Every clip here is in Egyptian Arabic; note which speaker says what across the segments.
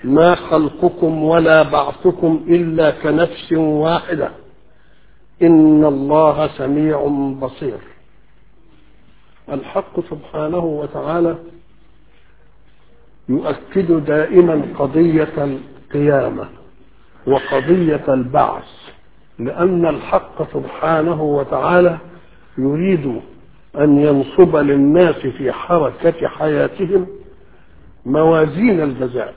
Speaker 1: ما خلقكم ولا بعثكم إلا كنفس واحدة إن الله سميع بصير الحق سبحانه وتعالى يؤكد دائما قضية القيامة وقضية البعث لأن الحق سبحانه وتعالى يريد أن ينصب للناس في حركة حياتهم موازين الجزاء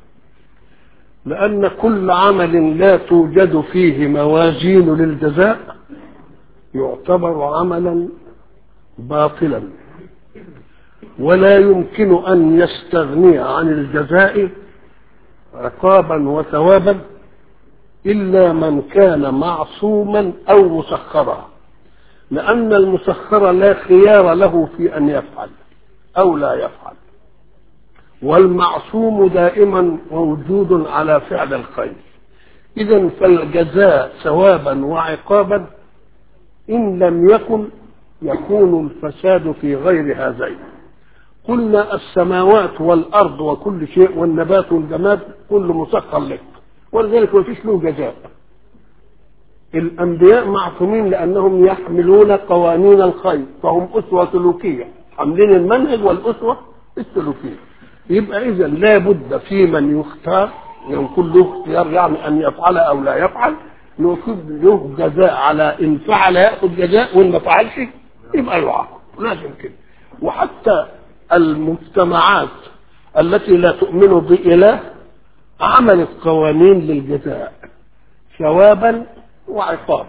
Speaker 1: لأن كل عمل لا توجد فيه موازين للجزاء يعتبر عملا باطلا ولا يمكن أن يستغني عن الجزاء عقابا وثوابا إلا من كان معصوما أو مسخرا لأن المسخر لا خيار له في أن يفعل أو لا يفعل والمعصوم دائما موجود على فعل الخير إذا فالجزاء ثوابا وعقابا إن لم يكن يكون الفساد في غير هذين قلنا السماوات والأرض وكل شيء والنبات والجماد كله مسخر لك ولذلك ما فيش له جزاء الأنبياء معصومين لأنهم يحملون قوانين الخير فهم أسوة سلوكية حاملين المنهج والأسوة السلوكية يبقى إذا لابد في من يختار يكون له اختيار يعني أن يفعل أو لا يفعل يكون له جزاء على إن فعل يأخذ جزاء وإن ما فعلش يبقى يعاقب لازم كده وحتى المجتمعات التي لا تؤمن بإله عملت قوانين للجزاء ثوابا وعقابا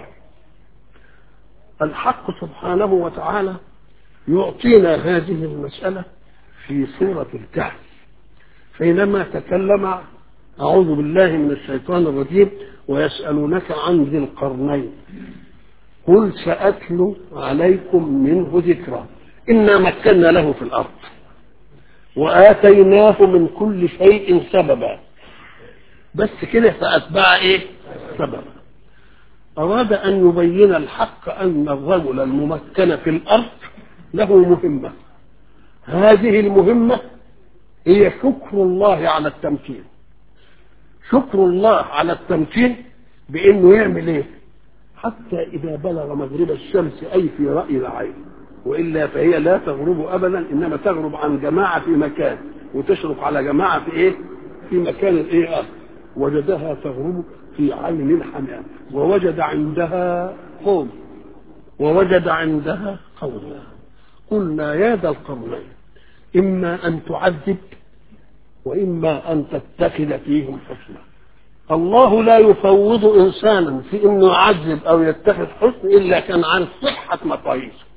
Speaker 1: الحق سبحانه وتعالى يعطينا هذه المسألة في سورة الكهف حينما تكلم أعوذ بالله من الشيطان الرجيم ويسألونك عن ذي القرنين قل سأتلو عليكم منه ذكرا إنا مكنا له في الأرض وآتيناه من كل شيء سببا بس كده فأتبع إيه سببا أراد أن يبين الحق أن الرجل الممكن في الأرض له مهمة هذه المهمة هي شكر الله على التمكين شكر الله على التمكين بأنه يعمل إيه حتى إذا بلغ مغرب الشمس أي في رأي العين وإلا فهي لا تغرب أبدا إنما تغرب عن جماعة في مكان وتشرق على جماعة في إيه في مكان إيه آخر وجدها تغرب في عين الحمام ووجد عندها قوم ووجد عندها قوما قلنا يا ذا القرنين إما أن تعذب وإما أن تتخذ فيهم حسنا الله لا يفوض إنسانا في أنه يعذب أو يتخذ حسن إلا كان عن صحة مقاييسه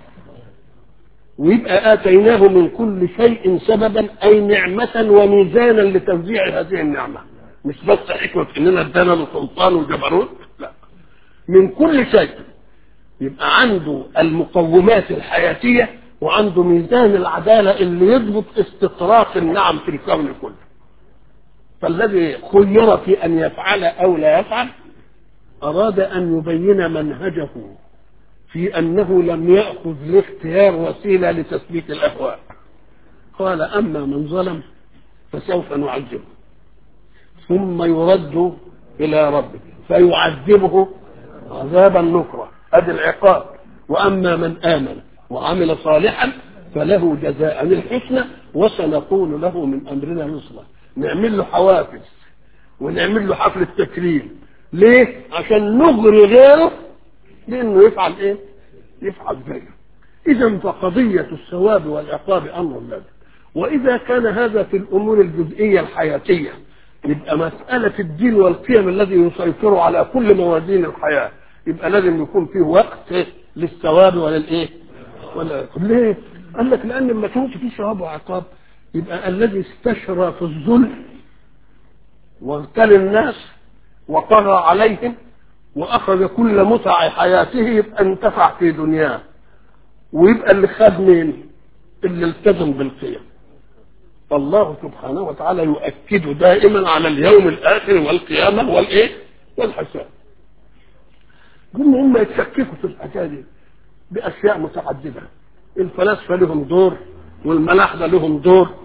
Speaker 1: ويبقى آتيناه من كل شيء سببا أي نعمة وميزانا لتوزيع هذه النعمة مش بس حكمة إننا ادانا له سلطان وجبروت لا من كل شيء يبقى عنده المقومات الحياتية وعنده ميزان العدالة اللي يضبط استطراق النعم في الكون كله فالذي خير في أن يفعل أو لا يفعل أراد أن يبين منهجه في أنه لم يأخذ لاختيار وسيلة لتثبيت الأهواء قال أما من ظلم فسوف نعذبه ثم يرد إلى ربه فيعذبه عذابا نكرا أدي العقاب وأما من آمن وعمل صالحا فله جزاء الحسنى وسنقول له من أمرنا يسرا نعمل له حوافز ونعمل له حفل التكريم ليه؟ عشان نغري غيره لأنه يفعل إيه؟ يفعل زيه إذا فقضية الثواب والعقاب أمر لازم وإذا كان هذا في الأمور الجزئية الحياتية يبقى مسألة الدين والقيم الذي يسيطر على كل موازين الحياة يبقى لازم يكون فيه وقت للثواب وللإيه؟ ولا ليه؟ قال لك لأن ما كانش فيه ثواب وعقاب يبقى الذي استشرى في الظلم واغتال الناس وطغى عليهم واخذ كل متع حياته يبقى انتفع في دنياه ويبقى اللي خد مين اللي التزم بالقيم الله سبحانه وتعالى يؤكد دائما على اليوم الاخر والقيامه والايه والحساب قلنا هم يتشككوا في الحكايه دي باشياء متعدده الفلاسفه لهم دور والملاحده لهم دور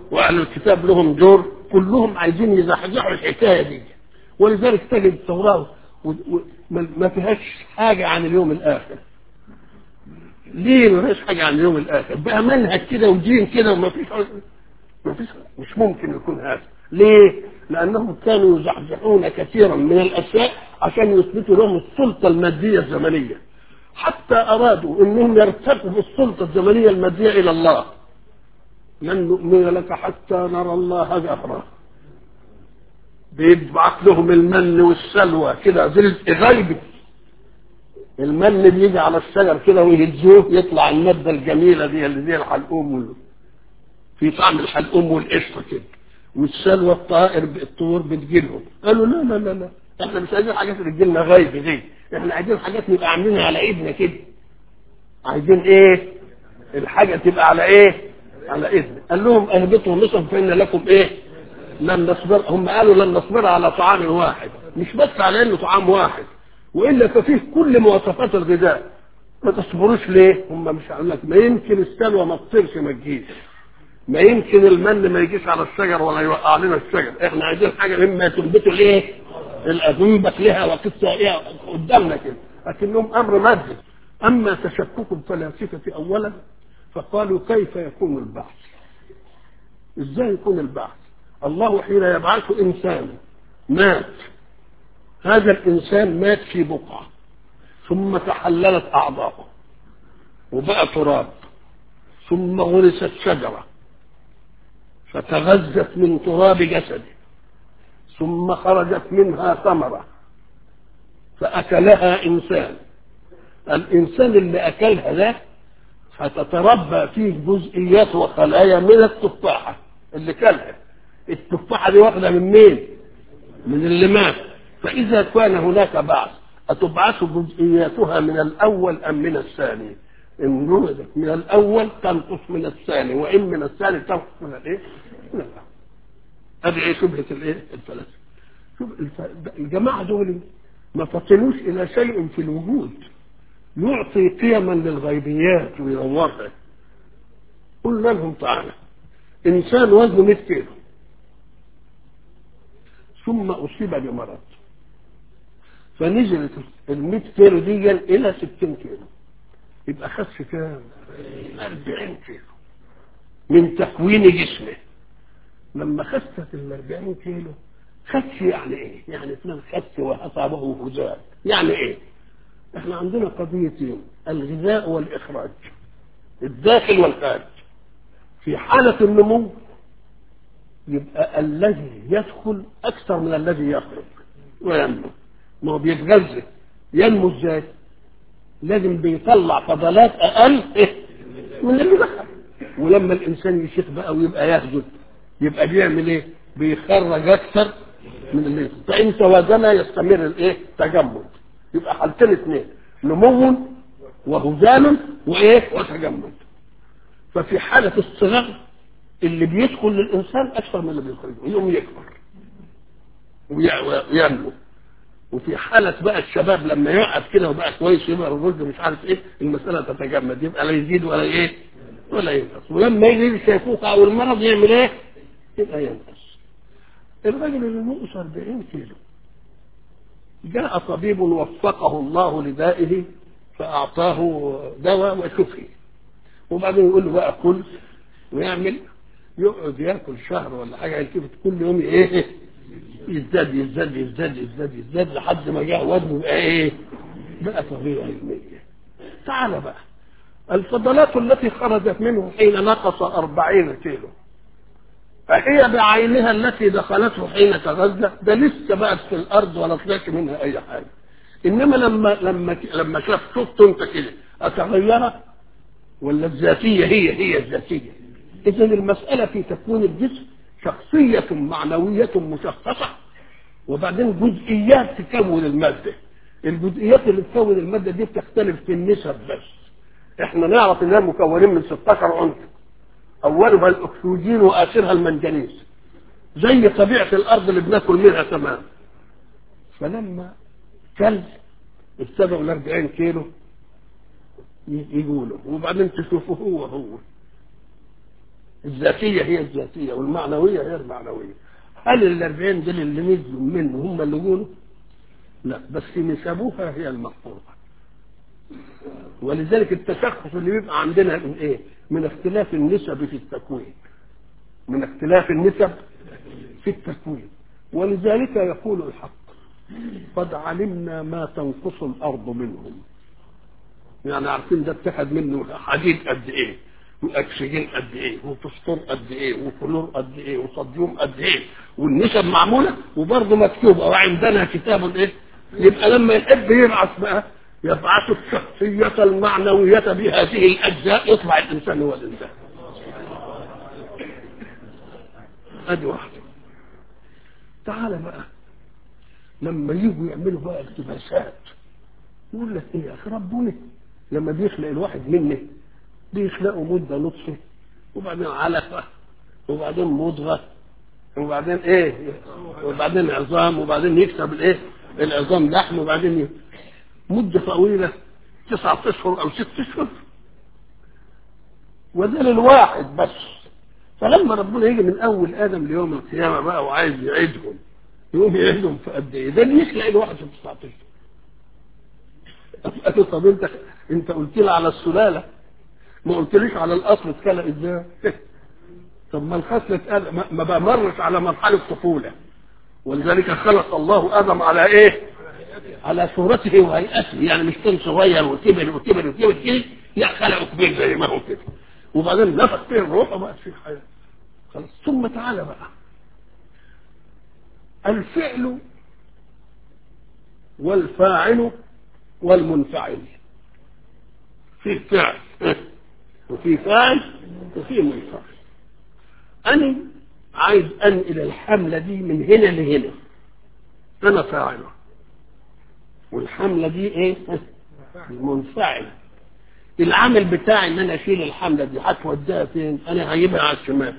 Speaker 1: واهل الكتاب لهم دور كلهم عايزين يزحزحوا الحكايه دي ولذلك تجد التوراه و- و- ما ما فيهاش حاجه عن اليوم الاخر ليه ما فيهاش حاجه عن اليوم الاخر بقى منهج كده ودين كده وما فيش ما فيش مش ممكن يكون هذا ليه لانهم كانوا يزحزحون كثيرا من الاشياء عشان يثبتوا لهم السلطه الماديه الزمنيه حتى ارادوا انهم يرتقوا بالسلطه الزمنيه الماديه الى الله لن نؤمن لك حتى نرى الله جهرا بيبعث لهم المن والسلوى كده رزق غيبي المن بيجي على الشجر كده ويهزوه يطلع الماده الجميله دي اللي زي الحلقوم وال... في طعم الحلقوم والقشطه كده والسلوى الطائر الطيور بتجيلهم قالوا لا لا لا لا احنا مش عايزين حاجات اللي تجيلنا غيب دي احنا عايزين حاجات نبقى عاملينها على ايدنا كده عايزين ايه الحاجه تبقى على ايه على ايدنا قال لهم اهبطوا مصر فان لكم ايه لن نصبر هم قالوا لن نصبر على طعام واحد مش بس على انه طعام واحد والا ففيه كل مواصفات الغذاء ما تصبروش ليه هم مش هقول لك ما يمكن السلوى ما تطيرش ما تجيش ما يمكن المن ما يجيش على الشجر ولا يوقع لنا الشجر احنا عايزين حاجه مما تنبتوا الايه الأذنبك لها وقصة ايه قدامنا كده لكنهم امر مادي اما تشكك الفلاسفه اولا فقالوا كيف يكون البعث ازاي يكون البعث الله حين يبعث انسانا مات هذا الانسان مات في بقعه ثم تحللت اعضاؤه وبقى تراب ثم غرست شجره فتغذت من تراب جسده ثم خرجت منها ثمره فاكلها انسان الانسان اللي اكلها ده فتتربى فيه جزئيات وخلايا من التفاحه اللي كلها التفاحه دي واخده من مين؟ من اللي مات فاذا كان هناك بعث اتبعث جزئياتها من الاول ام من الثاني؟ ان وجدت من الاول تنقص من الثاني وان من الثاني تنقص من الايه؟ من الاول هذه ايه شبهه الايه؟ الفلاسفه شوف الف... الجماعه دول ما فطنوش الى شيء في الوجود يعطي قيما للغيبيات وينورها قلنا لهم تعالى انسان وزنه 100 كيلو ثم اصيب بمرض فنزلت ال 100 كيلو دي الى 60 كيلو يبقى خس كام 40 كيلو من تكوين جسمه لما خست ال 40 كيلو خس يعني ايه يعني اثنين خس واصابه هزال يعني ايه احنا عندنا قضيتين الغذاء والاخراج الداخل والخارج في حالة النمو يبقى الذي يدخل اكثر من الذي يخرج وينمو ما هو بيتغذى ينمو ازاي لازم بيطلع فضلات اقل إيه؟ من اللي دخل ولما الانسان يشيخ بقى ويبقى يهزل يبقى بيعمل ايه بيخرج اكثر من اللي يدخل فان توازن يستمر الايه تجمد يبقى حالتين اثنين نمو وهزال وايه وتجمد ففي حالة الصغر اللي بيدخل للإنسان أكثر من اللي بيخرجه يوم يكبر وينمو وفي حالة بقى الشباب لما يقعد كده وبقى كويس يبقى الرشد مش عارف ايه المسألة تتجمد يبقى لا يزيد ولا ايه ولا ينقص ولما يجي الشيخوخة أو المرض يعمل ايه؟ يبقى ينقص الراجل اللي نقص 40 كيلو جاء طبيب وفقه الله لدائه فأعطاه دواء وشفي وبعدين يقول له بقى كل ويعمل يقعد ياكل شهر ولا حاجه يلتفت كل يوم ايه يزداد يزداد يزداد يزداد يزداد لحد ما جاء وزنه بقى ايه بقى طبيعي علمية تعال بقى الفضلات التي خرجت منه حين نقص أربعين كيلو فهي بعينها التي دخلته حين تغذى ده لسه بقت في الارض ولا طلعش منها اي حاجه انما لما لما لما شاف شفت انت كده اتغيرت ولا الذاتيه هي هي الذاتيه اذا المساله في تكوين الجسم شخصيه معنويه مشخصه وبعدين جزئيات تكون الماده الجزئيات اللي تكون الماده دي بتختلف في النسب بس احنا نعرف انها مكونين من 16 عنصر اولها الاكسجين واخرها المنجنيز زي طبيعه الارض اللي بناكل منها تمام فلما كل اتبعوا ال 40 كيلو يقولوا وبعدين تشوفوا هو هو الذاتيه هي الذاتيه والمعنويه هي المعنويه هل الأربعين دول اللي نزلوا منه هم اللي يقولوا؟ لا بس نسبوها هي المفروضة ولذلك التشخص اللي بيبقى عندنا من ايه؟ من اختلاف النسب في التكوين من اختلاف النسب في التكوين ولذلك يقول الحق قد علمنا ما تنقص الارض منهم يعني عارفين ده اتخذ منه حديد قد ايه واكسجين قد ايه وفوسفور قد ايه وكلور قد ايه وصوديوم قد ايه والنسب معموله وبرضه مكتوبه وعندنا كتاب ايه يبقى لما يحب يبعث بقى يبعث الشخصية المعنوية بهذه الأجزاء يطلع الإنسان هو الإنسان أدي واحدة تعال بقى لما يجوا يعملوا بقى اقتباسات يقول لك ايه يا اخي ربنا لما بيخلق الواحد مني بيخلقوا مدة نطفة وبعدين علقة وبعدين مضغة وبعدين ايه وبعدين عظام وبعدين يكسب الايه العظام لحم وبعدين ي... مدة طويلة تسعة اشهر او ست اشهر وده للواحد بس فلما ربنا يجي من اول ادم ليوم القيامة بقى وعايز يعيدهم يقوم يعيدهم في قد ايه ده اللي يخلق الواحد في 19 اشهر طب انت انت قلت لي على السلاله ما قلتليش على الاصل اتخلق ازاي طب ما الخصلة ما ما بمرش على مرحله طفوله ولذلك خلق الله ادم على ايه على صورته وهيئته يعني مش كان صغير وكبر وكبر وكبر كده لا خلقه كبير زي ما هو كده وبعدين نفخ فيه الروح وبقت فيه حياه خلاص ثم تعالى بقى الفعل والفاعل والمنفعل في فعل وفي فاعل وفي منفعل أنا عايز أنقل الحملة دي من هنا لهنا أنا فاعله والحملة دي إيه؟ منفعل العمل بتاعي ان انا اشيل الحمله دي هتوديها فين؟ انا هجيبها على الشمال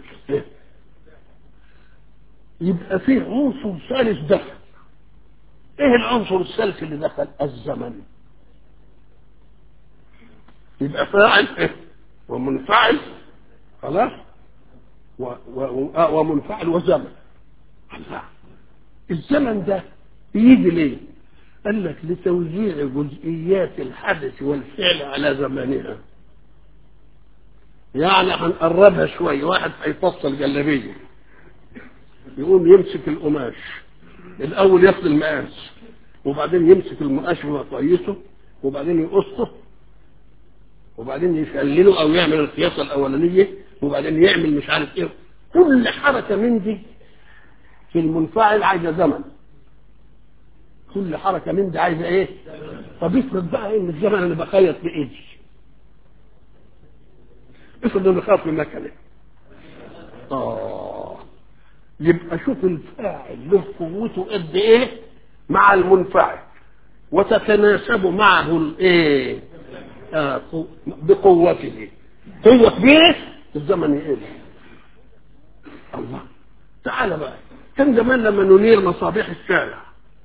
Speaker 1: يبقى فيه عنصر ثالث دخل ايه العنصر الثالث اللي دخل الزمن يبقى فاعل إيه؟ ومنفعل خلاص و و آه ومنفعل وزمن الله الزمن ده يجي ليه قال لك لتوزيع جزئيات الحدث والفعل على زمانها يعني هنقربها شوية واحد هيفصل جلابيه يقوم يمسك القماش الاول ياخد المقاس وبعدين يمسك المقاش ويقيسه وبعدين يقصه وبعدين يشلله او يعمل القياسه الاولانيه وبعدين يعمل مش عارف ايه كل حركه من دي في المنفعل عايزه زمن كل حركه من دي عايزه ايه طب افرض بقى ان الزمن انا بخيط بايدي افرض اني بخاف من مكنه اه يبقى شوف الفاعل له قوته قد ايه مع المنفعل وتتناسب معه الايه آه بقوته قوة كبيرة الزمن يقل الله تعال بقى كان زمان لما ننير مصابيح الشارع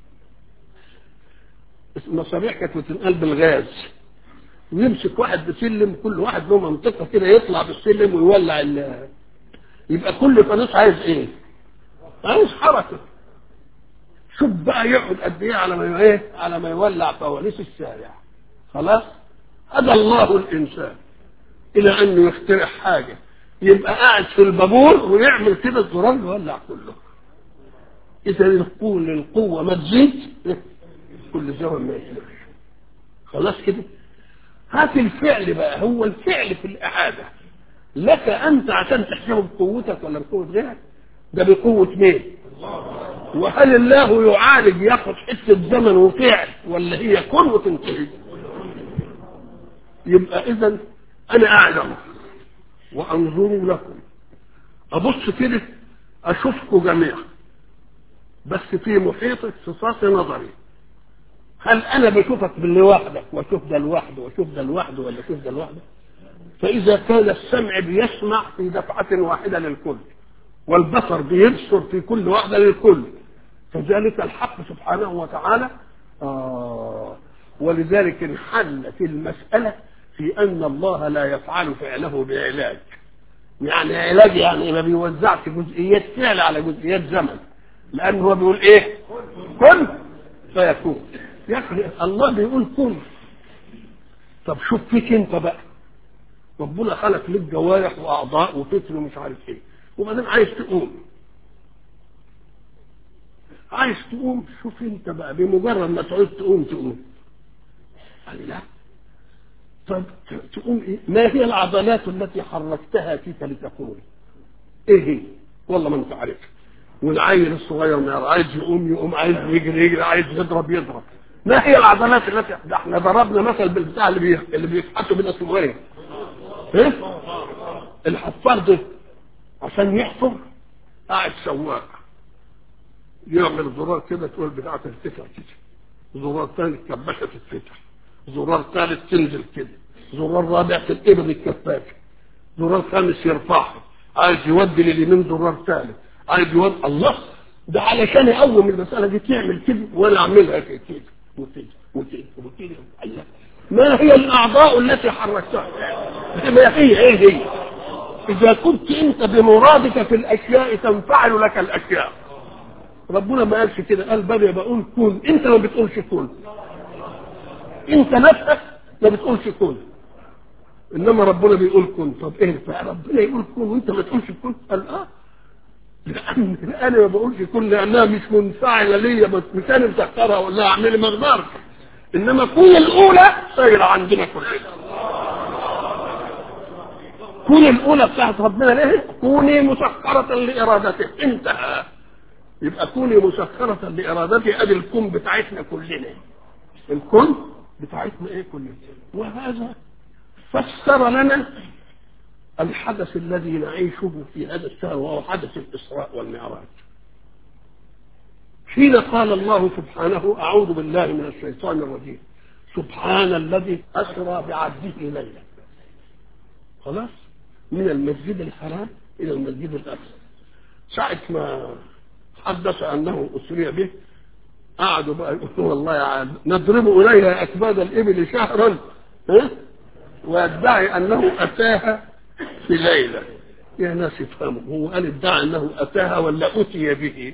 Speaker 1: المصابيح كانت بتنقل بالغاز ويمسك واحد بسلم كل واحد له منطقة كده يطلع بالسلم ويولع ال يبقى كل فانوس عايز ايه؟ عايز حركة شوف بقى يقعد قد ايه على ما ايه؟ على ما يولع فوانيس الشارع خلاص؟ هدى الله الانسان الى انه يخترع حاجه يبقى قاعد في البابور ويعمل كده الزرار يولع كله اذا القوه القوه ما تزيد كل زمن ما يسمعش خلاص كده هات الفعل بقى هو الفعل في الاعاده لك انت عشان تحسبه بقوتك ولا بقوه غيرك ده بقوه مين وهل الله يعالج ياخد حته زمن وفعل ولا هي كن وتنتهي يبقى اذا انا اعلم وانظر لكم ابص كده اشوفكم جميعا بس في محيط اختصاص نظري هل انا بشوفك لوحدك واشوف ده لوحده واشوف ده لوحده ولا اشوف ده لوحده فاذا كان السمع بيسمع في دفعه واحده للكل والبصر بيبصر في كل واحده للكل فذلك الحق سبحانه وتعالى آه ولذلك انحلت المساله في أن الله لا يفعل فعله بعلاج يعني علاج يعني ما بيوزعش جزئيات فعل على جزئيات زمن لأنه هو بيقول إيه كن فيكون يا أخي الله بيقول كن طب شوف فيك أنت بقى ربنا خلق لك جوارح وأعضاء وفكر ومش عارف إيه وبعدين عايز تقوم عايز تقوم شوف انت بقى بمجرد ما تعوز تقوم تقوم قال لا طب تقوم ايه ما هي العضلات التي حركتها فيك لتقوم ايه هي والله ما انت عارف والعيل الصغير ما عايز يقوم يقوم عايز يجري يجري عايز يضرب يضرب ما هي العضلات التي ده احنا ضربنا مثل بالبتاع اللي بي... اللي بيتحطوا بين الصغير ايه الحفار ده عشان يحفر قاعد سواق يعمل زرار كده تقول بتاعه ترتفع كده زرار ثاني الكباشه تتفتح زرار ثالث تنزل كده زرار رابع تتقبض الكباشه زرار خامس يرفعها عايز يودي لليمين زرار ثالث عايز يودي الله ده علشان يقوم المساله دي تعمل كده وانا اعملها كده وكده وكده وكده الله ما هي الاعضاء التي حركتها ما هي ايه هي اذا كنت انت بمرادك في الاشياء تنفعل لك الاشياء ربنا ما قالش كده قال بل بقول كن انت ما بتقولش كن انت نفسك ما بتقولش كن انما ربنا بيقول كن طب ايه فربنا يقول كن وانت ما تقولش كن قال اه لان انا ما بقولش كن لانها مش منفعله ليا مش انا مسخرها ولا اعملي ما اقدرش انما كون الاولى سايره عندنا كلنا كون الاولى بتاعت ربنا ليه كوني مسخره لارادته انتهى يبقى كوني مسخرة لإرادتي أدي الكون بتاعتنا كلنا الكون بتاعتنا إيه كلنا وهذا فسر لنا الحدث الذي نعيشه في هذا الشهر وهو حدث الإسراء والمعراج حين قال الله سبحانه أعوذ بالله من الشيطان الرجيم سبحان الذي أسرى بعبده ليلا خلاص من المسجد الحرام إلى المسجد الأقصى ساعة ما حدث انه اسري به قعدوا بقى يقولوا والله يا نضرب اليها اكباد الابل شهرا ها ويدعي انه اتاها في ليله يا ناس افهموا هو قال ادعى انه اتاها ولا اتي به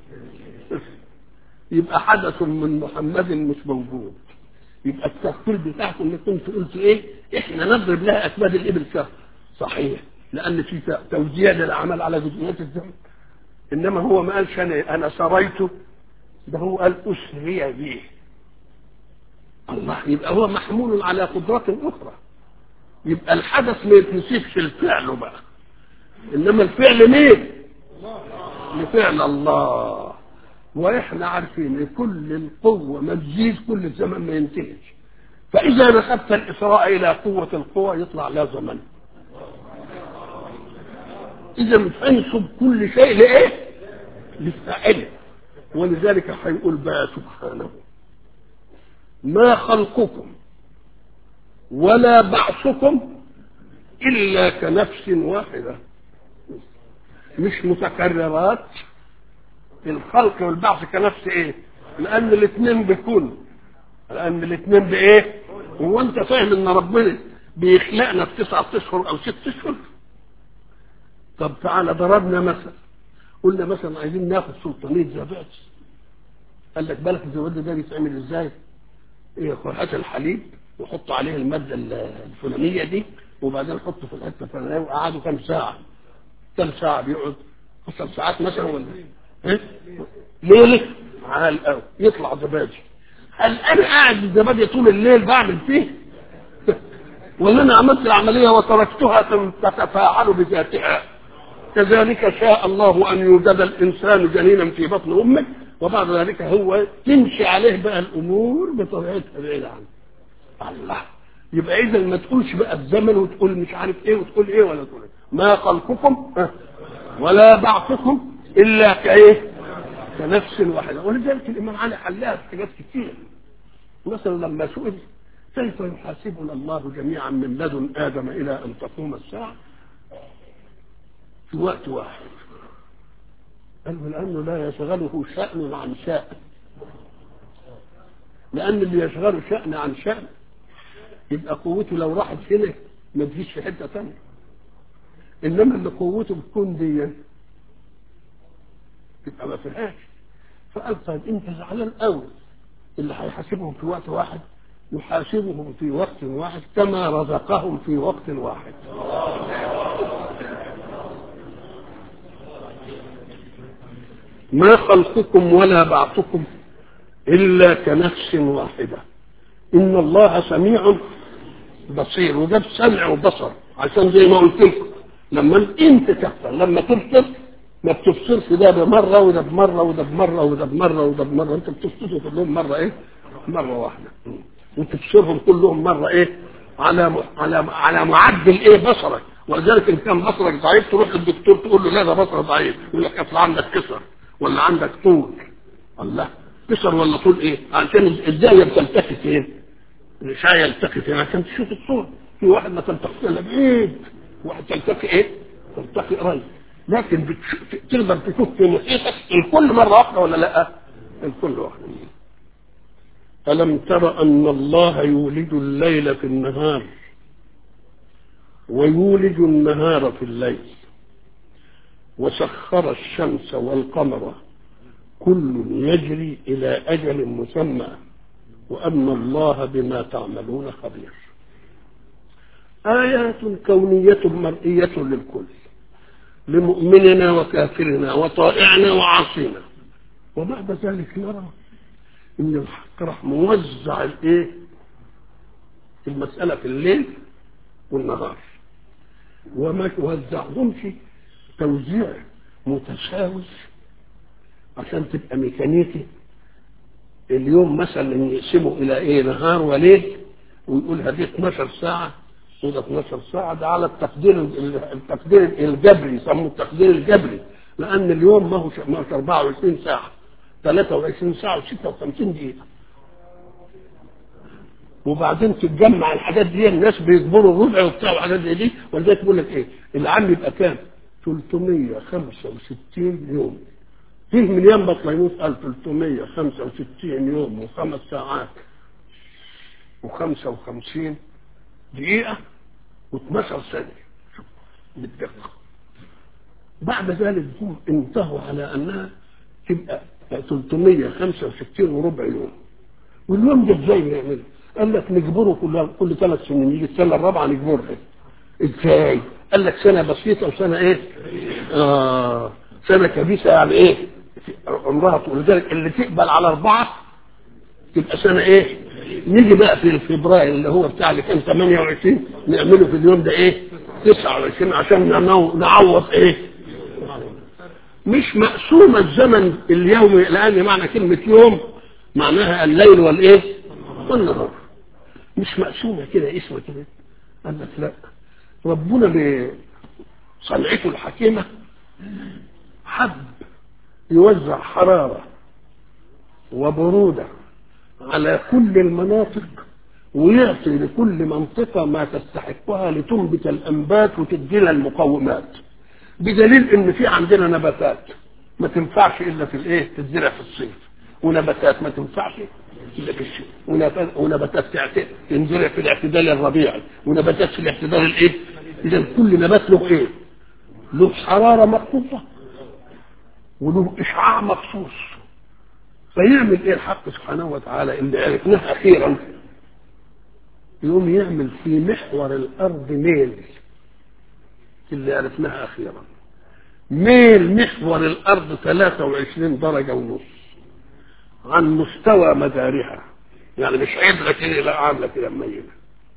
Speaker 1: يبقى حدث من محمد مش موجود يبقى التفكير بتاعكم اللي كنت قلت ايه احنا نضرب لها اكباد الابل شهر صحيح لان في توزيع للعمل على جزئيات الزمن انما هو ما قالش انا انا سريته ده هو قال اسري به الله يبقى هو محمول على قدرات اخرى يبقى الحدث ما يتنسبش لفعله بقى انما الفعل مين لفعل الله واحنا عارفين ان كل القوه ما تزيد كل الزمن ما ينتهيش فاذا نسبت الاسراء الى قوه القوى يطلع لا زمن اذا فانسب كل شيء لايه لفاعله ولذلك هيقول بقى سبحانه ما خلقكم ولا بعثكم الا كنفس واحده مش متكررات الخلق والبعث كنفس ايه لان الاثنين بكون لان الاثنين بايه هو انت فاهم ان ربنا بيخلقنا في تسعة اشهر او ست اشهر طب تعالى ضربنا مثلا قلنا مثلا عايزين ناخد سلطانية زبادي قال لك بالك الزبادي ده بيتعمل ازاي؟ ايه هات الحليب وحط عليه المادة الفلانية دي وبعدين حطه في الحتة الفلانية وقعدوا كام ساعة كام ساعة بيقعد 10 ساعات مثلا ولا ايه؟ ليلة على قوي يطلع زبادي هل انا قاعد الزبادي طول الليل بعمل فيه؟ ولا انا عملت العملية وتركتها تتفاعل بذاتها كذلك شاء الله ان يوجد الانسان جنينا في بطن امه وبعد ذلك هو تمشي عليه بقى الامور بطبيعتها بعيد عنه الله يبقى اذا ما تقولش بقى الزمن وتقول مش عارف ايه وتقول ايه ولا تقول ايه ما خلقكم ولا بعثكم الا كايه كنفس واحده ولذلك الامام علي حلها في حاجات كتير مثلا لما سئل كيف يحاسبنا الله جميعا من لدن ادم الى ان تقوم الساعه في وقت واحد قال لأنه لا يشغله شأن عن شأن لأن اللي يشغله شأن عن شأن يبقى قوته لو راحت هنا ما تجيش في حتة ثانية انما اللي قوته بتكون دي تبقى ما فيهاش فقال طيب انت زعلان قوي اللي هيحاسبهم في وقت واحد يحاسبهم في وقت واحد كما رزقهم في وقت واحد ما خلقكم ولا بعثكم إلا كنفس واحدة إن الله سميع بصير وجاب سمع وبصر عشان زي ما قلت لكم لما انت تحصل لما تبصر ما بتبصرش ده بمرة وده بمرة وده بمرة وده بمرة وده بمرة انت بتبصرهم كلهم مرة ايه؟ مرة واحدة وتبصرهم كلهم مرة ايه؟ على م... على على معدل ايه بصرك ولذلك ان كان بصرك ضعيف تروح للدكتور تقول له لا ده بصرك ضعيف يقول لك اصل عندك كسر ولا عندك طول الله كسر ولا طول ايه؟ عشان الزاويه بتلتقي فين؟ الاشعه يلتقي فين عشان تشوف الطول في واحد ما تلتقي الا بعيد واحد تلتقي ايه؟ تلتقي قريب لكن بتش... تقدر تشوف في محيطك الكل مره واحده ولا لا؟ الكل واحده ألم تر أن الله يولد الليل في النهار ويولد النهار في الليل وسخر الشمس والقمر كل يجري إلى أجل مسمى وأن الله بما تعملون خبير آيات كونية مرئية للكل لمؤمننا وكافرنا وطائعنا وعاصينا وبعد ذلك نرى ان الحق راح موزع الايه المسألة في الليل والنهار وما توزعهمش توزيع متساوي عشان تبقى ميكانيكي اليوم مثلا يقسمه الى ايه نهار وليل ويقول هذه 12 ساعة وده 12 ساعة ده على التقدير التقدير الجبري يسموه التقدير الجبري لأن اليوم ما هو 24 ساعة 23 ساعة و56 دقيقة وبعدين تتجمع الحاجات دي الناس بيكبروا الربع وبتاع وحاجات زي دي ولذلك بيقول لك ايه العام يبقى كام؟ 365 يوم فيه من يوم بطليموس قال 365 يوم وخمس ساعات و55 دقيقة و12 ثانية بالدقة بعد ذلك هم انتهوا على انها تبقى 365 وربع يوم واليوم ده ازاي نعمله؟ قال لك نجبره كل كل ثلاث سنين يجي السنه الرابعه نجبرها ازاي؟ قال لك سنه بسيطه وسنه ايه؟ آه سنه كبيسه يعني ايه؟ عمرها طول لذلك اللي تقبل على اربعه تبقى سنه ايه؟ نيجي بقى في فبراير اللي هو بتاع اللي كان 28 نعمله في اليوم ده ايه؟ 29 عشان نعوض ايه؟ مش مقسومة الزمن اليومي لأن معنى كلمة يوم معناها الليل والإيه؟ والنهار مش مقسومة كده اسمه كده قال لك لا ربنا بصنعته الحكيمة حب يوزع حرارة وبرودة على كل المناطق ويعطي لكل منطقة ما تستحقها لتنبت الأنبات وتدينا المقومات بدليل ان في عندنا نباتات ما تنفعش الا في الايه تتزرع في الصيف ونباتات ما تنفعش الا في الشتاء ونباتات تنزرع في الاعتدال الربيعي ونباتات في الاعتدال الايه اذا كل نبات له ايه له حراره مخصوصه وله اشعاع مخصوص فيعمل ايه الحق سبحانه وتعالى اللي عرفناه اخيرا يقوم يعمل في محور الارض ميل اللي عرفناها اخيرا ميل محور الارض 23 درجه ونص عن مستوى مدارها يعني مش عدله كده لا عامله كده مميزه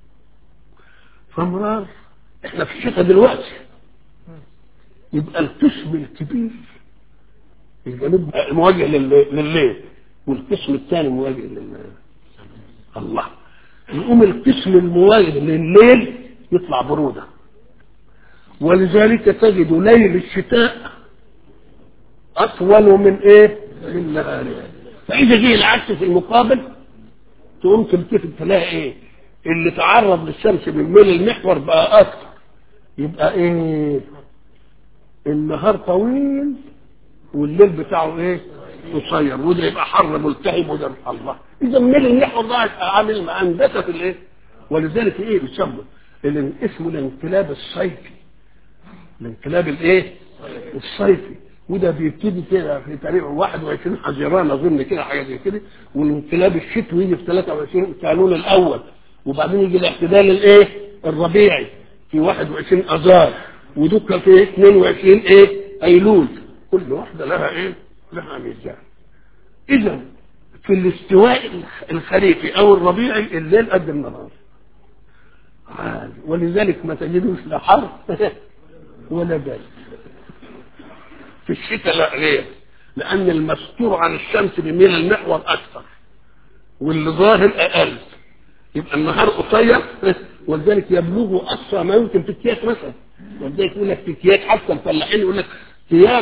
Speaker 1: فمرار احنا في الشتاء دلوقتي يبقى القسم الكبير الجنوب مواجه لليل والقسم الثاني مواجه لل الله يقوم القسم المواجه لليل يطلع بروده ولذلك تجد ليل الشتاء اطول من ايه من نهاره فاذا جه العكس في المقابل تقوم تلتفت تلاقي ايه اللي تعرض للشمس من ميل المحور بقى اكثر يبقى ايه النهار طويل والليل بتاعه ايه قصير وده يبقى حر ملتهب وده الله اذا ميل المحور ده عامل هندسه في الايه ولذلك ايه بيسموا اسمه الانقلاب الصيفي الانقلاب الايه الصيفي وده بيبتدي كده في تاريخ 21 حزيران اظن كده حاجه زي كده والانقلاب الشتوي يجي في 23 كانون الاول وبعدين يجي الاعتدال الايه الربيعي في 21 اذار ودك في 22 ايه ايلول كل واحده لها ايه لها ميزان اذا في الاستواء الخريفي او الربيعي الليل قد النهار عادي ولذلك ما تجدوش لا حر ولا برد في الشتاء لا غير لان المستور عن الشمس بيميل المحور اكثر واللي ظاهر اقل يبقى النهار قصير ولذلك يبلغ اقصى ما يمكن في اكياس مثلا ولذلك يقول لك في اكياس حتى الفلاحين يقول لك اكياس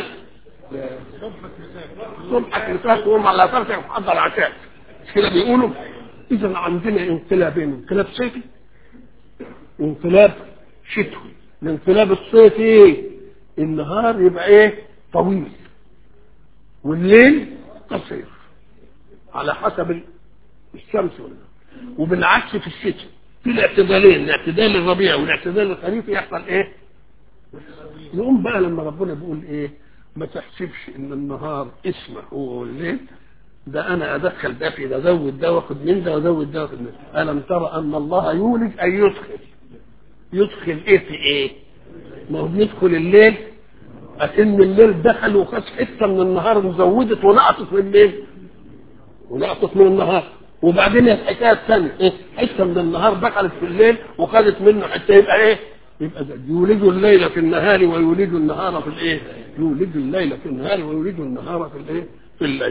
Speaker 1: صبحك مساك وهم على فرشك وحضر عشاء مش كده بيقولوا اذا عندنا انقلابين انقلاب صيفي وانقلاب شتوي الانقلاب الصيفي النهار يبقى ايه طويل والليل قصير على حسب الشمس والنهار وبالعكس في الشتاء في الاعتدالين الاعتدال الربيع والاعتدال الخريفي يحصل ايه يقوم بقى لما ربنا بيقول ايه ما تحسبش ان النهار اسمه هو الليل ده انا ادخل ده في ده ازود ده واخد من ده وازود ده واخد من ده الم ترى ان الله يولج اي يدخل يدخل ايه في ايه ما هو بيدخل الليل أكن الليل دخل وخد حته من النهار وزودت ونقصت من الليل ونقصت من النهار وبعدين الحكايه الثانيه ايه حته من النهار دخلت في الليل وخدت منه حته يبقى ايه يبقى ده يولج الليل في النهار ويولج النهار في الايه يولج الليل في النهار ويولج النهار في الايه في الليل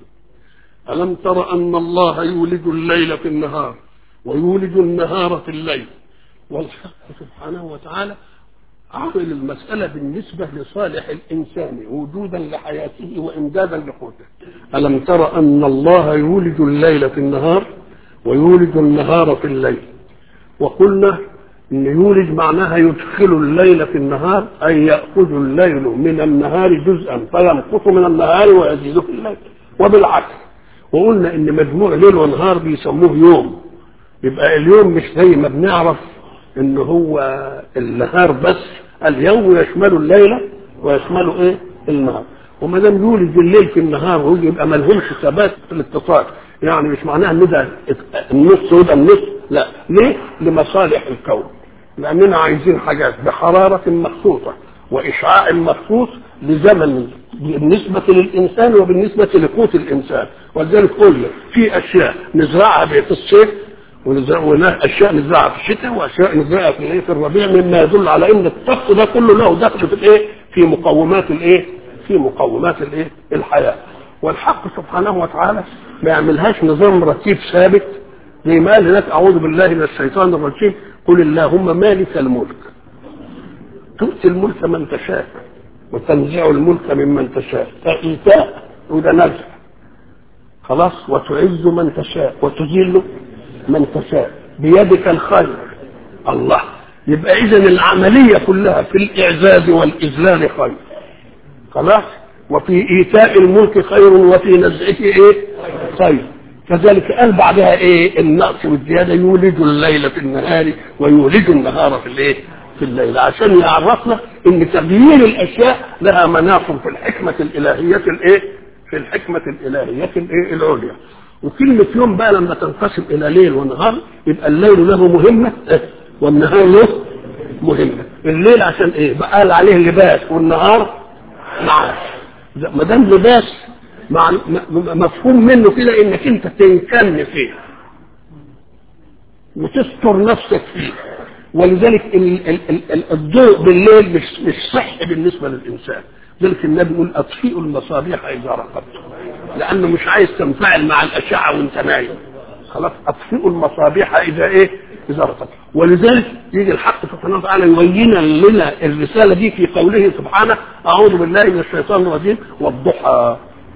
Speaker 1: ألم تر أن الله يولج الليل في النهار ويولج النهار في الليل والحق سبحانه وتعالى عقل المسألة بالنسبة لصالح الإنسان وجودا لحياته وإمدادا لقوته ألم تر أن الله يولج الليل في النهار ويولج النهار في الليل وقلنا ان يولج معناها يدخل الليل في النهار اي ياخذ الليل من النهار جزءا فينقص من النهار ويزيد في الليل وبالعكس وقلنا ان مجموع ليل ونهار بيسموه يوم يبقى اليوم مش زي ما بنعرف ان هو النهار بس اليوم يشمل الليل ويشمل ايه النهار وما دام يولج الليل في النهار ويجي يبقى ما لهمش ثبات في الاتصال يعني مش معناها ان ده النص ويبقى النص لا ليه؟ لمصالح الكون لاننا عايزين حاجات بحراره مخصوصه واشعاع مخصوص لزمن بالنسبه للانسان وبالنسبه لقوت الانسان ولذلك قلنا في اشياء نزرعها في الصيف واشياء نزرعها في الشتاء واشياء نزرعها في في الربيع مما يدل على ان الطقس ده كله له دخل في الايه؟ في مقومات الايه؟ في مقومات الايه؟ الحياه والحق سبحانه وتعالى ما يعملهاش نظام رتيب ثابت زي ما قال هناك اعوذ بالله من الشيطان الرجيم قل اللهم مالك الملك تؤتي الملك من تشاء وتنزع الملك ممن تشاء فإيتاء وده نزع خلاص وتعز من تشاء وتذل من تشاء بيدك الخير الله يبقى اذا العمليه كلها في الاعزاز والاذلال خير خلاص وفي ايتاء الملك خير وفي نزعه ايه خير كذلك قال بعدها ايه النقص والزياده يولج الليل في النهار ويولج النهار في الايه في الليل عشان يعرفنا ان تغيير الاشياء لها مناط في الحكمه الالهيه الايه في الحكمه الالهيه الايه العليا وكلمه يوم بقى لما تنقسم الى ليل ونهار يبقى الليل له مهمه والنهار له مهمه الليل عشان ايه بقى قال عليه لباس والنهار معاش ما دام لباس مع مفهوم منه كده انك انت تنكن فيه وتستر نفسك فيه ولذلك ال ال ال الضوء بالليل مش مش صحي بالنسبه للانسان ذلك النبي يقول اطفئوا المصابيح اذا رقدتم لانه مش عايز تنفعل مع الاشعه وانت نايم خلاص اطفئوا المصابيح اذا ايه اذا رقدتم ولذلك يجي الحق سبحانه وتعالى يبين لنا الرساله دي في قوله سبحانه اعوذ بالله من الشيطان الرجيم والضحى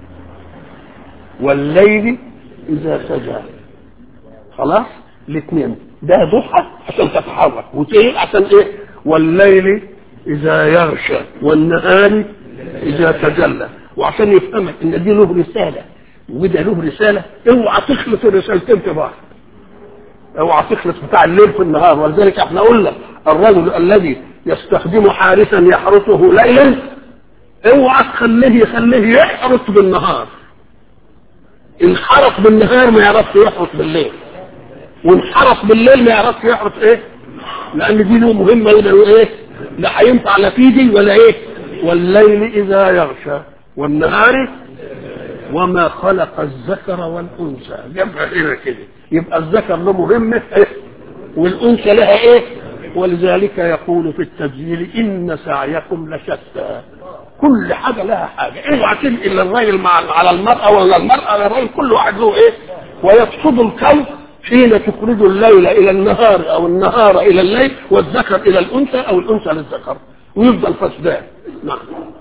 Speaker 1: والليل اذا سجى خلاص الاثنين ده ضحى عشان تتحرك وتيه عشان ايه والليل اذا يغشى والنهار اذا تجلى وعشان يفهمك ان دي له رساله وده له رساله اوعى تخلط الرسالتين في بعض اوعى تخلط بتاع الليل في النهار ولذلك احنا قلنا الرجل الذي يستخدم حارسا يحرسه ليلا اوعى تخليه يخليه يحرس بالنهار انحرس بالنهار ما يعرفش يحرس بالليل وانحرس بالليل ما يعرفش يحرس ايه لان دي له مهمه ولا ايه لا هينفع لا في دي ولا ايه والليل اذا يغشى والنهار وما خلق الذكر والانثى جمع هنا كده يبقى الذكر له مهمه إيه؟ والانثى لها ايه ولذلك يقول في التسجيل ان سعيكم لشتى كل حاجه لها حاجه اوعى تنقل الراجل مع على المراه ولا المراه على الراجل كل واحد له ايه ويقصد الكون حين تخرج الليل الى النهار او النهار الى الليل والذكر الى الانثى او الانثى للذكر ويفضل فسدان نعم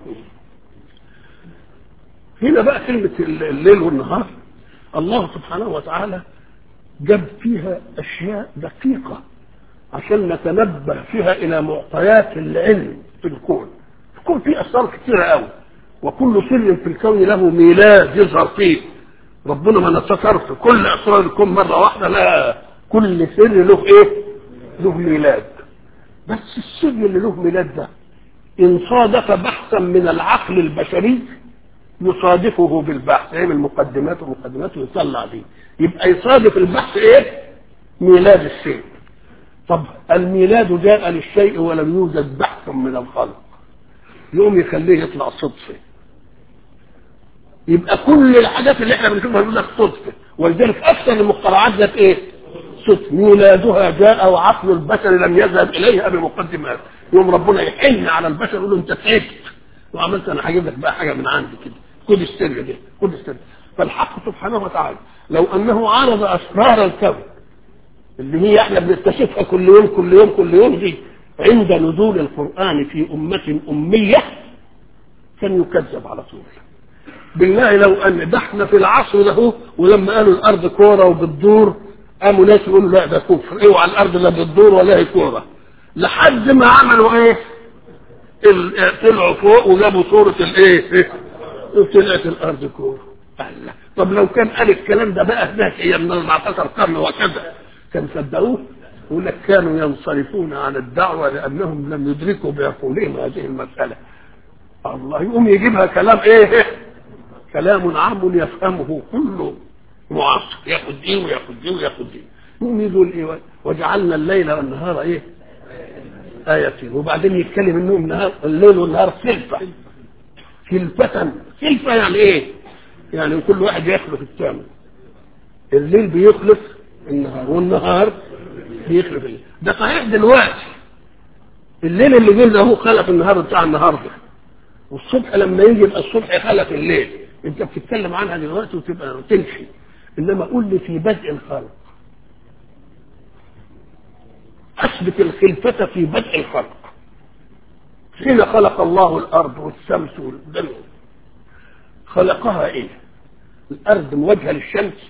Speaker 1: هنا بقى كلمة الليل والنهار الله سبحانه وتعالى جاب فيها أشياء دقيقة عشان نتنبه فيها إلى معطيات العلم في الكون الكون فيه أسرار كثيرة قوي وكل سر في الكون له ميلاد يظهر فيه ربنا ما نستطر في كل أسرار الكون مرة واحدة لا كل سر له إيه؟ له ميلاد بس السر اللي له ميلاد ده إن صادف بحثا من العقل البشري يصادفه بالبحث يعمل مقدمات ومقدمات ويطلع دي يبقى يصادف البحث ايه ميلاد الشيء طب الميلاد جاء للشيء ولم يوجد بحث من الخلق يقوم يخليه يطلع صدفه يبقى كل الحاجات اللي احنا بنشوفها يقول لك صدفه ولذلك اكثر المخترعات ذات ايه؟ صدفه ميلادها جاء وعقل البشر لم يذهب اليها بمقدمات يوم ربنا يحن على البشر يقول له انت تعبت وعملت انا هجيب لك بقى حاجه من عندي كده خد السر ده خد السر فالحق سبحانه وتعالى لو انه عرض اسرار الكون اللي هي احنا بنكتشفها كل يوم كل يوم كل يوم دي عند نزول القران في امه اميه كان يكذب على طول بالله لو ان ده احنا في العصر ده ولما قالوا الارض كوره وبتدور قاموا ناس يقولوا لا ده كفر اوعى الارض لا بتدور ولا هي كوره لحد ما عملوا ايه طلعوا فوق وجابوا صورة الايه طلعت الارض كورة الله طب لو كان قال الكلام ده بقى هناك هي من 14 قرن وكذا كان صدقوه يقول لك كانوا ينصرفون عن الدعوة لأنهم لم يدركوا بعقولهم هذه المسألة الله يقوم يجيبها كلام ايه كلام عام يفهمه كل معاصر ياخد دي وياخد دي وياخد دي يقوم يقول ايه وجعلنا الليل والنهار ايه آيتين وبعدين يتكلم انهم نهار الليل والنهار خلفة خلفة خلفة يعني ايه؟ يعني كل واحد يخلف الثاني الليل بيخلف النهار والنهار بيخلف الليل ده صحيح دلوقتي الليل اللي جه ده هو خلف النهار بتاع النهارده والصبح لما يجي يبقى الصبح خلف الليل انت بتتكلم عنها دلوقتي وتبقى تمشي انما قول لي في بدء الخلق اثبت الخلفة في بدء الخلق حين خلق الله الارض والشمس والدم خلقها ايه الارض موجهه للشمس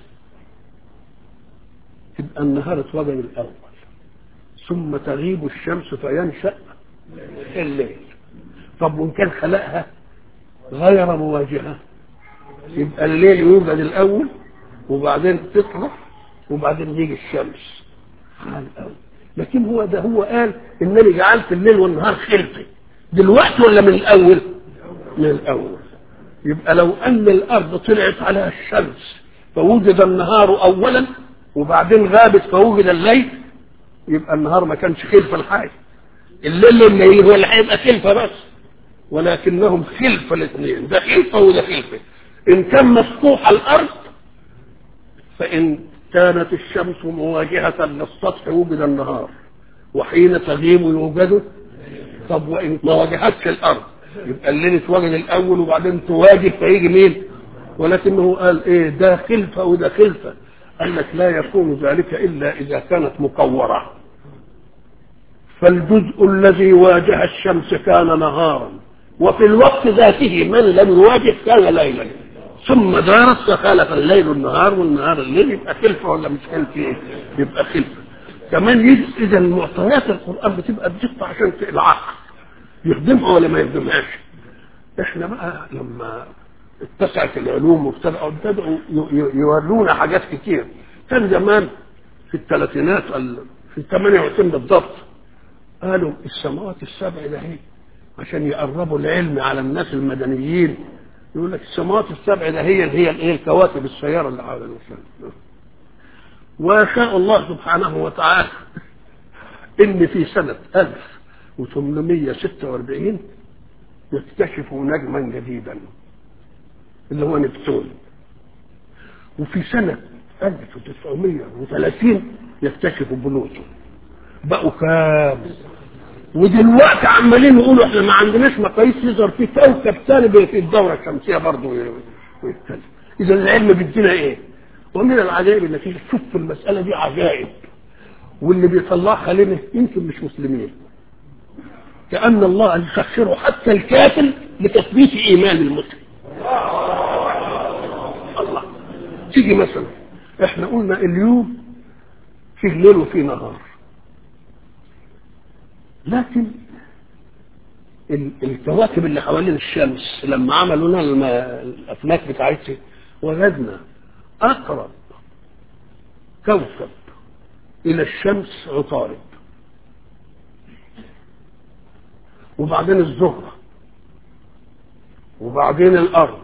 Speaker 1: تبقى النهار اتوجد الاول ثم تغيب الشمس فينشا الليل طب وان كان خلقها غير مواجهه يبقى الليل يوجد الاول وبعدين تطلع وبعدين يجي الشمس على الاول لكن هو ده هو قال انني جعلت الليل والنهار خلفي دلوقتي ولا من الاول من الاول يبقى لو ان الارض طلعت عليها الشمس فوجد النهار اولا وبعدين غابت فوجد الليل يبقى النهار ما كانش خلف الحاجه الليل لما يجي هو اللي هيبقى خلفه بس ولكنهم خلفه الاثنين ده خلفه وده خلفه ان كان مسطوح الارض فان كانت الشمس مواجهة للسطح وجد النهار وحين تغيب يوجد طب وإن ما واجهتش الأرض يبقى الليل اتوجد الأول وبعدين تواجه فيجي مين ولكنه قال إيه ده خلفة وده خلفة قال لك لا يكون ذلك إلا إذا كانت مكورة فالجزء الذي واجه الشمس كان نهارا وفي الوقت ذاته من لم يواجه كان ليلا ثم دارت فخالف الليل النهار والنهار الليل يبقى خلفه ولا مش خلفه يبقى خلفه كمان يجي اذا معطيات القران بتبقى بدقه عشان العقل يخدمها ولا ما يخدمهاش احنا بقى لما اتسعت العلوم وابتدأوا ابتدأوا يورونا حاجات كتير كان زمان في الثلاثينات في 28 بالضبط قالوا السماوات السبع ده هي عشان يقربوا العلم على الناس المدنيين يقول لك السماوات السبع ده هي هي الايه الكواكب السياره اللي حول الانسان وشاء الله سبحانه وتعالى ان في سنه 1846 يكتشفوا نجما جديدا اللي هو نبتون وفي سنة 1930 يكتشفوا بلوتو بقوا كام ودلوقتي عمالين يقولوا احنا ما عندناش مقاييس يظهر في كوكب ثاني في الدورة الشمسية برضه ويتكلم إذا العلم بيدينا إيه؟ ومن العجائب انك تشوف في المسألة دي عجائب واللي بيطلعها لنا يمكن مش مسلمين كأن الله يسخره حتى الكافر لتثبيت إيمان المسلم الله تيجي مثلا احنا قلنا اليوم فيه ليل وفيه نهار لكن الكواكب اللي حوالين الشمس لما عملوا لنا الافلاك بتاعتها وجدنا اقرب كوكب الى الشمس عطارد وبعدين الزهرة وبعدين الأرض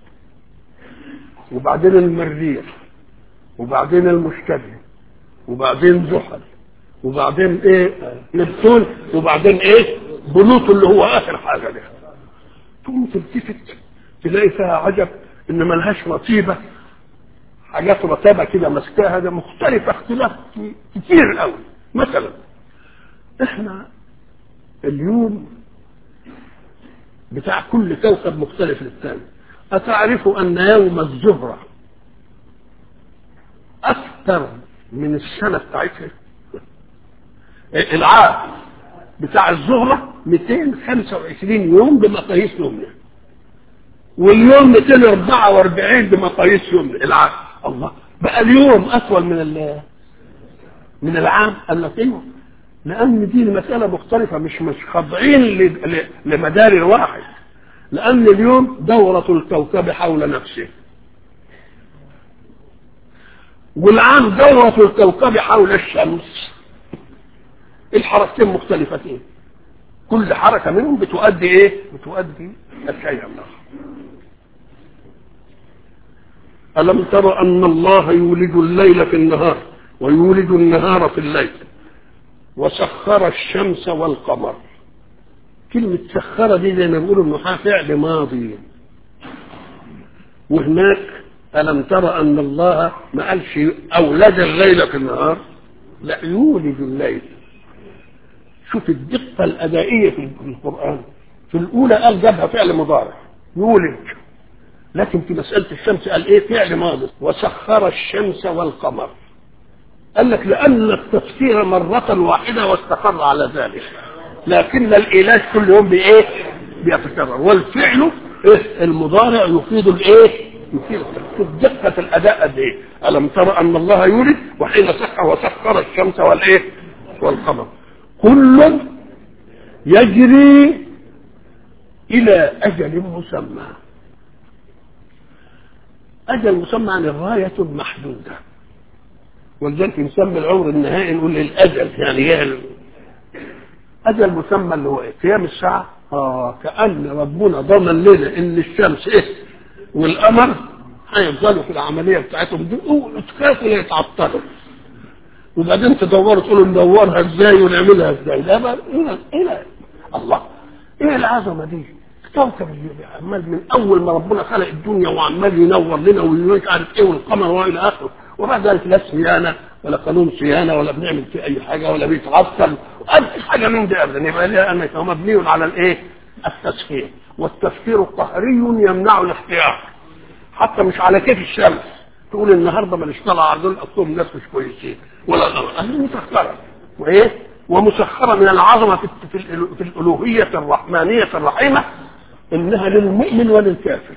Speaker 1: وبعدين المريخ وبعدين المشتبه وبعدين زحل وبعدين ايه نبتون وبعدين ايه بلوط اللي هو اخر حاجه ده تقوم تلتفت تلاقي فيها عجب ان ملهاش رطيبه حاجات رطبه كده ماسكاها ده مختلفه اختلاف كتير قوي مثلا احنا اليوم بتاع كل كوكب مختلف للثاني أتعرف أن يوم الزهرة أكثر من السنة بتاعتها العام بتاع الزهرة 225 يوم بمقاييس يومنا واليوم 244 بمقاييس يومنا العام الله بقى اليوم أطول من من العام قال لك ايوه لان دي المساله مختلفه مش مش خاضعين لمدار واحد لان اليوم دوره الكوكب حول نفسه والعام دوره الكوكب حول الشمس الحركتين مختلفتين كل حركه منهم بتؤدي ايه بتؤدي الشيء الاخر الم تر ان الله يولد الليل في النهار ويولد النهار في الليل وسخر الشمس والقمر كلمة سخر دي زي ما بيقولوا انه فعل ماضي وهناك ألم ترى أن الله ما قالش أولد الليل في النهار لا يولد الليل شوف الدقة الأدائية في القرآن في الأولى قال جابها فعل مضارع يولد لكن في مسألة الشمس قال إيه فعل ماضي وسخر الشمس والقمر قال لك لأن التفسير مرة واحدة واستقر على ذلك لكن الإيلاج كل يوم بإيه؟ بيتكرر والفعل إيه؟ المضارع يفيد الإيه؟ يفيد دقة الأداء قد إيه؟ ألم ترى أن الله يولد وحين سخر وسخر الشمس والإيه؟ والقمر كل يجري إلى أجل مسمى أجل مسمى عن الراية محدودة ولذلك نسمي العمر النهائي نقول الاجل يعني جاء اجل مسمى اللي هو ايه؟ قيام الساعه اه كان ربنا ضمن لنا ان الشمس ايه والقمر هيفضلوا في العمليه بتاعتهم دي وتخافوا يتعطلوا وبعدين تدوروا تقولوا ندورها ازاي ونعملها ازاي لا بقى ايه ايه الله ايه العظمه دي؟ كوكب عمال من اول ما ربنا خلق الدنيا وعمال ينور لنا ومش عارف ايه والقمر والى اخره وبعد ذلك لا صيانه ولا قانون صيانه ولا بنعمل فيه اي حاجه ولا بيتعطل اي حاجه من دي ابدا يبقى لان هو مبني على الايه؟ التسخير والتفكير قهري يمنع الاختيار حتى مش على كيف الشمس تقول النهارده ما طلع على دول اصلهم ناس مش كويسين ولا اهل مسخره وايه؟ ومسخره من العظمه في في, في الالوهيه الرحمانيه الرحيمه انها للمؤمن وللكافر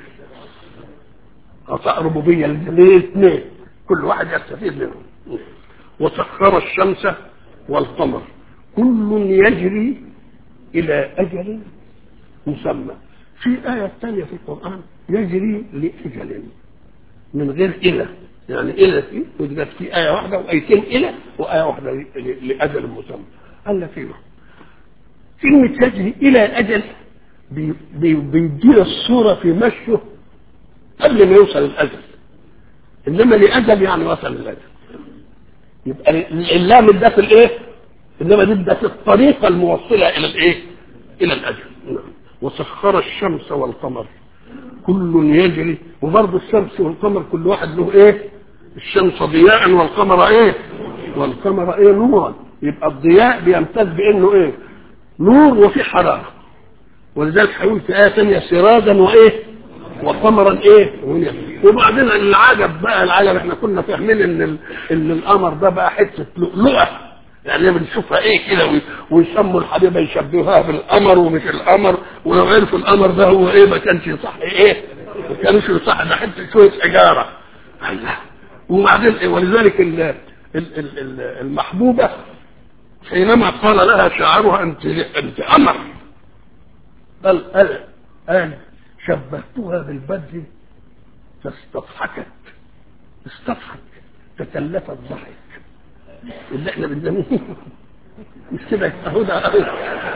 Speaker 1: عطاء ربوبيه للاثنين كل واحد يستفيد منهم وسخر الشمس والقمر كل يجري الى اجل مسمى في آية ثانية في القرآن يجري لأجل من غير إلى يعني إلى في وجدت في آية واحدة وآيتين إلى وآية واحدة لأجل مسمى قال لك إيه كلمة يجري إلى أجل بي- بي- بيدينا الصورة في مشيه قبل ما يوصل الأجل إنما لأجل يعني وصل الأجل يبقى اللام ده في الإيه؟ إنما دي ده في الطريقة الموصلة إلى الإيه؟ إلى الأجل نعم. وسخر الشمس والقمر كل يجري وبرضه الشمس والقمر كل واحد له إيه؟ الشمس ضياء والقمر إيه؟ والقمر إيه نورا يبقى الضياء بيمتاز بإنه إيه؟ نور وفي حرارة ولذلك هيقول في آية ثانية سراجا وإيه؟ وقمرا إيه؟ منيرا. وبعدين العجب بقى العجب احنا كنا فاهمين إن ال- إن القمر ده بقى حتة لؤلؤة يعني بنشوفها إيه كده وي- ويسموا الحبيبة يشبهوها بالقمر ومش القمر ولو عرفوا القمر ده هو إيه ما كانش يصح إيه؟ ما كانش يصح ده حتة شوية حجارة الله. وبعدين إيه؟ ولذلك ال- ال- ال- ال- المحبوبة حينما قال لها شاعرها أنت أنت قمر بل قال قال شبهتها بالبدر فاستضحكت استضحك تكلفت ضحك اللي احنا بنسميه مش كده اهو ده اهو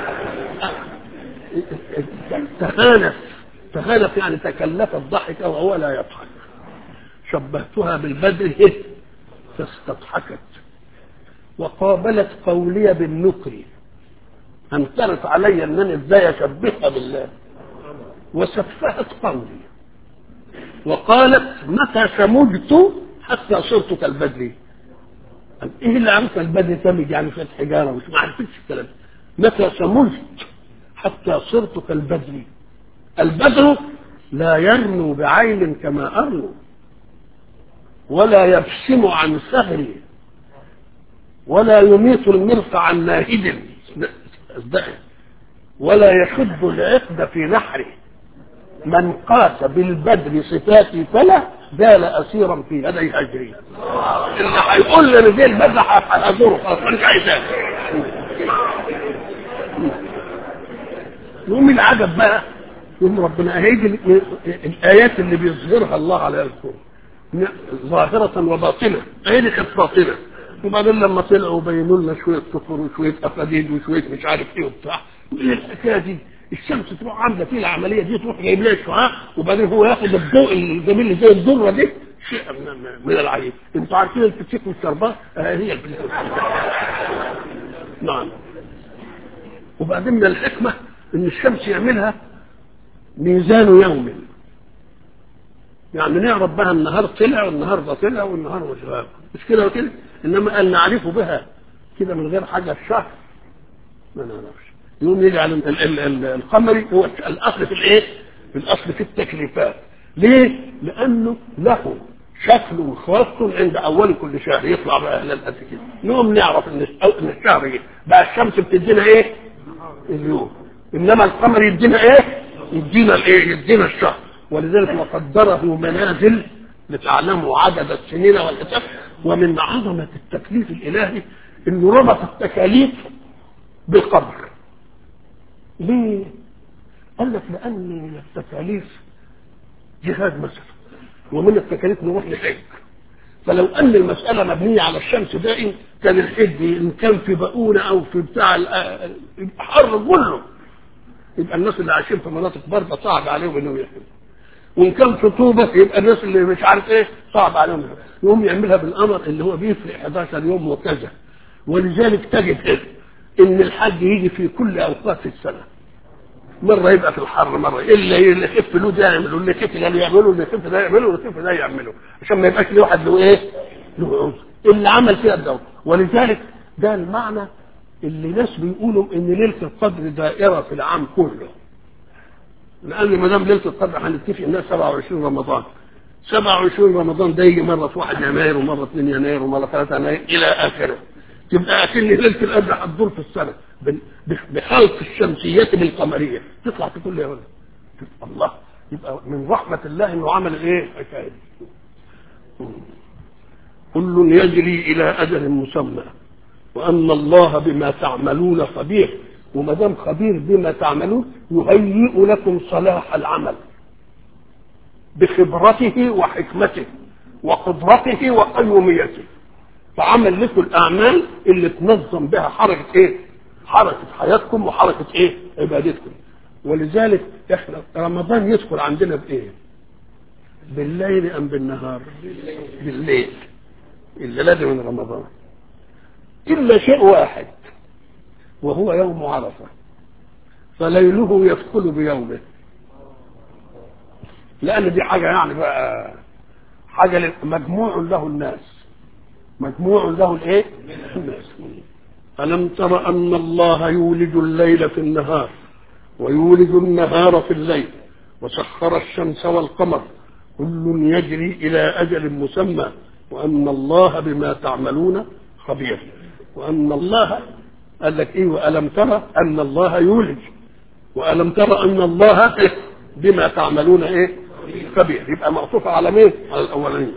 Speaker 1: تهانف تهانف يعني تكلفت ضحك وهو لا يضحك شبهتها بالبدر إيه؟ فاستضحكت وقابلت قولي بالنكر انكرت علي انني ازاي اشبهها بالله وسفهت قولي وقالت متى سمجت حتى صرت كالبدر قال ايه اللي عرف البدر سمج يعني شويه حجاره مش ما عرفتش الكلام ده. متى سمجت حتى صرت كالبدر البدر لا يرنو بعين كما ارنو ولا يبسم عن ثغري ولا يميت المرق عن ناهد ولا يشد العقد في نحره من قاس بالبدر صفاتي فلا زال اسيرا في يدي هجري اللي هيقول لي ان دي البدر هزوره خلاص مش عايزاه يقوم العجب بقى يقوم ربنا هيجي ال- الايات اللي بيظهرها الله على الكون ظاهرة وباطنة هي دي كانت باطنة وبعدين لما طلعوا بينوا لنا شوية صفر وشوية أفاديد وشوية مش عارف ايه وبتاع ايه الحكاية دي الشمس تروح عاملة فيه العملية دي تروح جايب لها شعاع وبعدين هو ياخد الضوء الجميل اللي زي الذرة دي شيء من- من العجيب انتوا عارفين الفسيخ والشربات آه هي الفسيخ نعم وبعدين من الحكمة ان الشمس يعملها ميزان يومي يعني نعرف بها النهار طلع والنهار ده طلع والنهار مش غاب مش كده وكده انما قال نعرف بها كده من غير حاجه الشهر ما نعرفش يقوم يجعل ال- ال- ال- القمري هو الاصل في الايه؟ في الاصل في التكليفات ليه؟ لانه له شكل خاص عند اول كل شهر يطلع بقى هلال قد كده نقوم نعرف ان الس- ان الشهر جه بقى الشمس بتدينا ايه؟ اليوم انما القمر يدينا ايه؟ يدينا الايه؟ يدينا الشهر ولذلك وقدره منازل لتعلموا عدد السنين والحساب ومن عظمه التكليف الالهي انه ربط التكاليف بالقبر ليه؟ قال لك لان التكاليف جهاد مثلا ومن التكاليف نروح نحج فلو ان المساله مبنيه على الشمس دائم كان الحج ان كان في بؤونه او في بتاع ال- يبقى حر كله يبقى الناس اللي عايشين في مناطق بارده صعب عليهم انهم يحجوا وان كان في طوبه يبقى الناس اللي مش عارف ايه صعب عليهم يقوم يعملها بالقمر اللي هو بيفرق 11 يوم وكذا ولذلك تجد إيه؟ ان الحج يجي في كل اوقات السنه مره يبقى في الحر مره اللي اللي يخف له ده يعمله اللي يخف ده يعمله اللي يخف ده يعمله واللي يخف ده يعمله عشان ما يبقاش لواحد له ايه؟ له عذر اللي عمل فيها الدور ولذلك ده المعنى اللي ناس بيقولوا ان ليله القدر دائره في العام كله لان ما دام ليله القدر هنتفق انها 27 رمضان 27 رمضان ده يجي مره في 1 يناير ومره 2 يناير ومره 3 يناير الى اخره تبقى اكن ليله القدر هتدور في السنه بال- بخلق الشمسيات بالقمريه تطلع في كل يوم تبقى الله يبقى من رحمه الله انه عمل الايه الحكايه دي كل يجري الى اجل مسمى وان الله بما تعملون خبير وما دام خبير بما تعملون يهيئ لكم صلاح العمل بخبرته وحكمته وقدرته وقيوميته فعمل لكم الاعمال اللي تنظم بها حركه ايه؟ حركة حياتكم وحركة ايه عبادتكم ولذلك احنا رمضان يدخل عندنا بايه بالليل ام بالنهار بالليل اللي لازم من رمضان الا شيء واحد وهو يوم عرفه فليله يدخل بيومه لان دي حاجه يعني بقى حاجه مجموع له الناس مجموع له الايه الناس الم تر ان الله يولج الليل في النهار ويولج النهار في الليل وسخر الشمس والقمر كل يجري الى اجل مسمى وان الله بما تعملون خبير وان الله قال لك ايه والم ترى ان الله يولج والم ترى ان الله بما تعملون ايه خبير يبقى معطوف على مين على الاولانيه